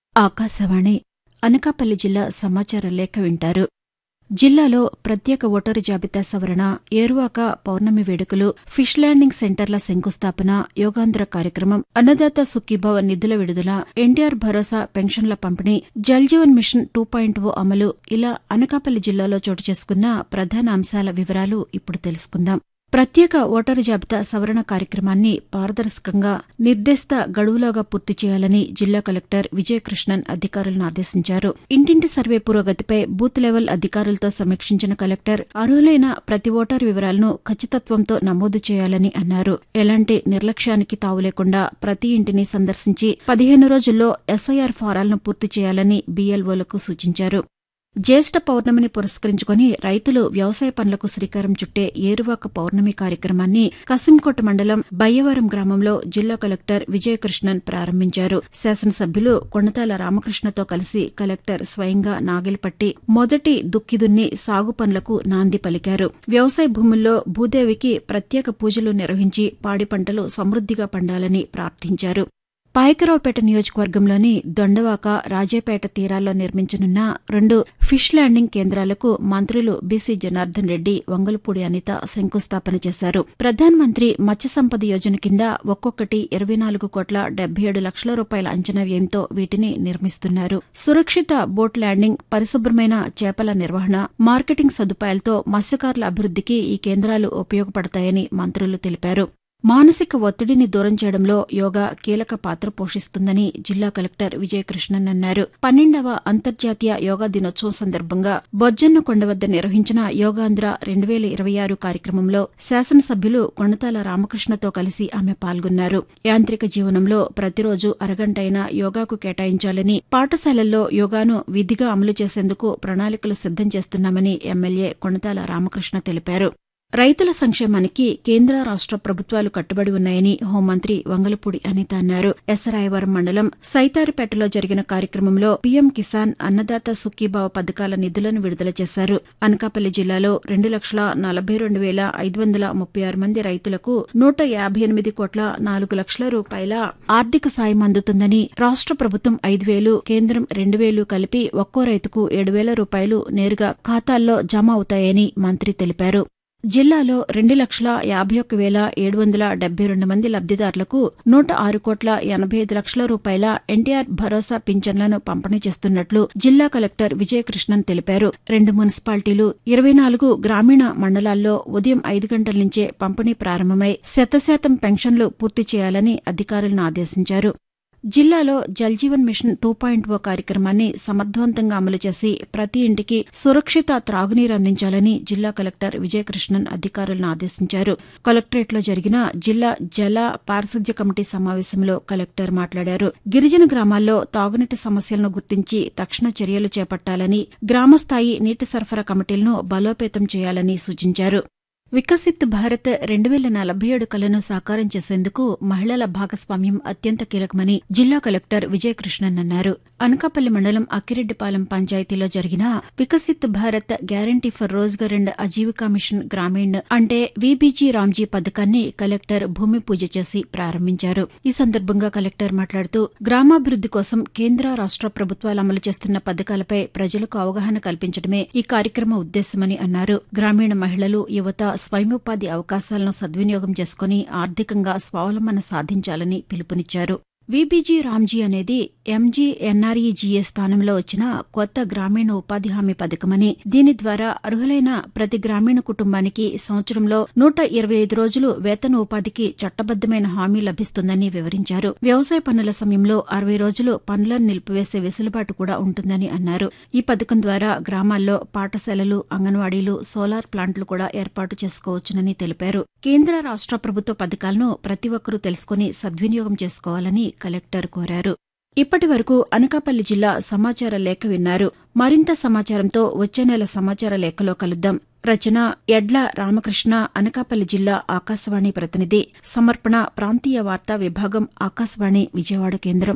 ఆకాశవాణి అనకాపల్లి జిల్లా సమాచార లేఖ వింటారు జిల్లాలో ప్రత్యేక ఓటరు జాబితా సవరణ ఏరువాక పౌర్ణమి వేడుకలు ఫిష్ ల్యాండింగ్ సెంటర్ల శంకుస్థాపన యోగాంధ్ర కార్యక్రమం అన్నదాత సుఖీభవ నిధుల విడుదల ఎన్టీఆర్ భరోసా పెన్షన్ల పంపిణీ Jal Jeevan mission two point O అమలు ఇలా అనకాపల్లి జిల్లాలో చోటు చేసుకున్న ప్రధాన అంశాల వివరాలు ఇప్పుడు తెలుసుకుందాం ప్రత్యేక ఓటరు జాబితా సవరణ కార్యక్రమాన్ని పారదర్శకంగా నిర్దేశిత గడువులోగా పూర్తి చేయాలని జిల్లా కలెక్టర్ విజయకృష్ణన్ అధికారులను ఆదేశించారు ఇంటింటి సర్వే పురోగతిపై బూత్ లెవెల్ అధికారులతో సమీక్షించిన కలెక్టర్ అర్హులైన ప్రతి ఓటరు వివరాలను ఖచ్చితత్వంతో నమోదు చేయాలని అన్నారు ఎలాంటి నిర్లక్ష్యానికి తావు లేకుండా ప్రతి ఇంటిని సందర్శించి పదిహేను రోజుల్లో ఎస్ఐఆర్ ఫారాలను పూర్తి చేయాలని బీఎల్ఓలకు సూచించారు జ్యేష్ఠ పౌర్ణమిని పురస్కరించుకుని రైతులు వ్యవసాయ పనులకు శ్రీకారం చుట్టే ఏరువాక పౌర్ణమి కార్యక్రమాన్ని కసింకోట మండలం బయ్యవరం గ్రామంలో జిల్లా కలెక్టర్ విజయకృష్ణన్ ప్రారంభించారు శాసనసభ్యులు కొండతాల రామకృష్ణతో కలిసి కలెక్టర్ స్వయంగా నాగిల్పట్టి మొదటి దుక్కిదున్ని సాగు పనులకు నాంది పలికారు వ్యవసాయ భూముల్లో భూదేవికి ప్రత్యేక పూజలు నిర్వహించి పాడి పంటలు సమృద్దిగా పండాలని ప్రార్థించారు పాయకరావుపేట నియోజకవర్గంలోని దొండవాక రాజేపేట తీరాల్లో నిర్మించనున్న రెండు ఫిష్ ల్యాండింగ్ కేంద్రాలకు మంత్రులు బీసీ జనార్దన్ రెడ్డి వంగలపూడి అనిత శంకుస్థాపన చేశారు ప్రధానమంత్రి మత్స్య సంపద యోజన కింద ఒక్కొక్కటి ఇరవై నాలుగు కోట్ల డెబ్బై ఏడు లక్షల రూపాయల అంచనా వ్యయంతో వీటిని నిర్మిస్తున్నారు సురక్షిత బోట్ ల్యాండింగ్ పరిశుభ్రమైన చేపల నిర్వహణ మార్కెటింగ్ సదుపాయాలతో మత్స్యకారుల అభివృద్దికి ఈ కేంద్రాలు ఉపయోగపడతాయని మంత్రులు తెలిపారు మానసిక ఒత్తిడిని దూరం చేయడంలో యోగా కీలక పాత్ర పోషిస్తుందని జిల్లా కలెక్టర్ విజయకృష్ణన్ అన్నారు పన్నెండవ అంతర్జాతీయ యోగా దినోత్సవం సందర్భంగా బొజ్జన్న కొండ వద్ద నిర్వహించిన యోగాంధ్ర రెండు వేల ఇరవై ఆరు కార్యక్రమంలో శాసనసభ్యులు కొండతాల రామకృష్ణతో కలిసి ఆమె పాల్గొన్నారు యాంత్రిక జీవనంలో ప్రతిరోజు అరగంటైనా యోగాకు కేటాయించాలని పాఠశాలల్లో యోగాను విధిగా అమలు చేసేందుకు ప్రణాళికలు సిద్దం చేస్తున్నామని ఎమ్మెల్యే కొండతాల రామకృష్ణ తెలిపారు రైతుల సంక్షేమానికి కేంద్ర రాష్ట ప్రభుత్వాలు కట్టుబడి ఉన్నాయని హోంమంత్రి వంగలపూడి అనిత అన్నారు ఎస్రాయవరం మండలం సైతారిపేటలో జరిగిన కార్యక్రమంలో పీఎం కిసాన్ అన్నదాత సుఖీభావ పథకాల నిధులను విడుదల చేశారు అనకాపల్లి జిల్లాలో రెండు లక్షల నలభై రెండు వేల ఐదు వందల ముప్పై ఆరు మంది రైతులకు నూట యాభై ఎనిమిది కోట్ల నాలుగు లక్షల రూపాయల ఆర్థిక సాయం అందుతుందని రాష్ట ప్రభుత్వం ఐదు వేలు కేంద్రం రెండు వేలు కలిపి ఒక్కో రైతుకు ఏడు వేల రూపాయలు నేరుగా ఖాతాల్లో జమ అవుతాయని మంత్రి తెలిపారు జిల్లాలో రెండు లక్షల యాభై ఒక్క వేల ఏడు వందల డెబ్బై రెండు మంది లబ్దిదారులకు నూట ఆరు కోట్ల ఎనభై ఐదు లక్షల రూపాయల ఎన్టీఆర్ భరోసా పింఛన్లను పంపిణీ చేస్తున్నట్లు జిల్లా కలెక్టర్ విజయకృష్ణన్ తెలిపారు రెండు మున్సిపాలిటీలు ఇరవై నాలుగు గ్రామీణ మండలాల్లో ఉదయం ఐదు గంటల నుంచే పంపిణీ ప్రారంభమై శతశాతం పెన్షన్లు పూర్తి చేయాలని అధికారులను ఆదేశించారు జిల్లాలో Jal Jeevan mission two point O కార్యక్రమాన్ని సమర్థవంతంగా అమలు చేసి ప్రతి ఇంటికి సురక్షిత త్రాగునీరు అందించాలని జిల్లా కలెక్టర్ విజయకృష్ణన్ అధికారులను ఆదేశించారు కలెక్టరేట్లో జరిగిన జిల్లా జల పారిశుద్ధ్య కమిటీ సమావేశంలో కలెక్టర్ మాట్లాడారు గిరిజన గ్రామాల్లో తాగునీటి సమస్యలను గుర్తించి తక్షణ చర్యలు చేపట్టాలని గ్రామస్థాయి నీటి సరఫరా కమిటీలను బలోపేతం చేయాలని సూచించారు వికసిత్ భారత్ రెండు వేల నలభై ఏడు కలను సాకారం చేసేందుకు మహిళల భాగస్వామ్యం అత్యంత కీలకమని జిల్లా కలెక్టర్ విజయకృష్ణన్ అన్నారు అనకాపల్లి మండలం అక్కిరెడ్డిపాలెం పంచాయతీలో జరిగిన Viksit Bharat guarantee for Rozgar and Ajeevika mission Gramin అంటే విబీజీ రామ్జీ పథకాన్ని కలెక్టర్ భూమి పూజ చేసి ప్రారంభించారు ఈ సందర్భంగా కలెక్టర్ మాట్లాడుతూ గ్రామాభివృద్ది కోసం కేంద్ర రాష్ట ప్రభుత్వాలు అమలు చేస్తున్న పథకాలపై ప్రజలకు అవగాహన కల్పించడమే ఈ కార్యక్రమ ఉద్దేశమని అన్నారు గ్రామీణ మహిళలు యువత స్వయంపాధి అవకాశాలను సద్వినియోగం చేసుకుని ఆర్థికంగా స్వావలంబన సాధించాలని పిలుపునిచ్చారు విబీజీ రామ్జీ అనేది ఎంజీ ఎన్ఆర్ఈజీఏ స్థానంలో వచ్చిన కొత్త గ్రామీణ ఉపాధి హామీ పథకమని దీని ద్వారా అర్హులైన ప్రతి గ్రామీణ కుటుంబానికి సంవత్సరంలో నూట ఇరవై ఐదు రోజులు వేతన ఉపాధికి చట్టబద్దమైన హామీ లభిస్తుందని వివరించారు వ్యవసాయ పనుల సమయంలో అరవై రోజులు పనులను నిలిపివేసే వెసులుబాటు కూడా ఉంటుందని అన్నారు ఈ పథకం ద్వారా గ్రామాల్లో పాఠశాలలు అంగన్వాడీలు సోలార్ ప్లాంట్లు కూడా ఏర్పాటు చేసుకోవచ్చునని తెలిపారు కేంద్ర రాష్ట ప్రభుత్వ పథకాలను ప్రతి ఒక్కరూ తెలుసుకుని సద్వినియోగం చేసుకోవాలని కలెక్టర్ కోరారు ఇప్పటి వరకు అనకాపల్లి జిల్లా సమాచార లేఖ విన్నారు మరింత సమాచారంతో వచ్చే నెల సమాచార లేఖలో కలుద్దాం రచన ఎడ్ల రామకృష్ణ అనకాపల్లి జిల్లా ఆకాశవాణి ప్రతినిధి సమర్పణ ప్రాంతీయ వార్తా విభాగం ఆకాశవాణి విజయవాడ కేంద్రం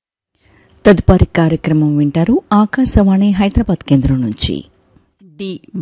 తదుపరి కార్యక్రమం వింటారు ఆకాశవాణి హైదరాబాద్ కేంద్రం నుంచి డి